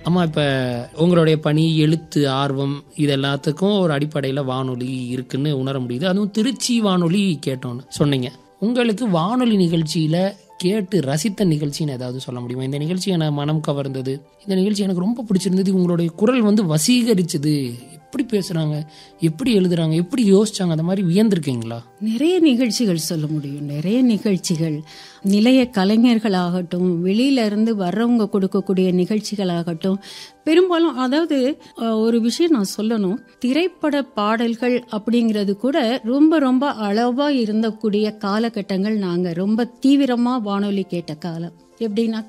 அம்மா இப்போ உங்களுடைய பணி எழுத்து ஆர்வம் இது எல்லாத்துக்கும் ஒரு அடிப்படையில் வானொலி இருக்குன்னு உணர முடியுது அதுவும் திருச்சி வானொலி கேட்டோன்னு சொன்னீங்க உங்களுக்கு வானொலி நிகழ்ச்சியில் கேட்டு ரசித்த நிகழ்ச்சின்னு ஏதாவது சொல்ல முடியுமா இந்த நிகழ்ச்சி எனக்கு மனம் கவர்ந்தது இந்த நிகழ்ச்சி எனக்கு ரொம்ப பிடிச்சிருந்தது உங்களுடைய குரல் வந்து வசீகரிச்சது எப்படி பேசுகிறாங்க எப்படி எழுதுறாங்க எப்படி யோசிச்சாங்க அந்த மாதிரி வியந்திருக்கீங்களா நிறைய நிகழ்ச்சிகள் சொல்ல முடியும் நிறைய நிகழ்ச்சிகள் நிலைய கலைஞர்களாகட்டும் வெளியில இருந்து வர்றவங்க கொடுக்கக்கூடிய நிகழ்ச்சிகளாகட்டும் பெரும்பாலும் அதாவது அஹ், ஒரு விஷயம் நான் சொல்லணும் திரைப்பட பாடல்கள் அப்படிங்கிறது கூட ரொம்ப ரொம்ப அளவா இருந்தக்கூடிய காலகட்டங்கள் நாங்க ரொம்ப தீவிரமா வானொலி கேட்ட காலம் எப்படின்னா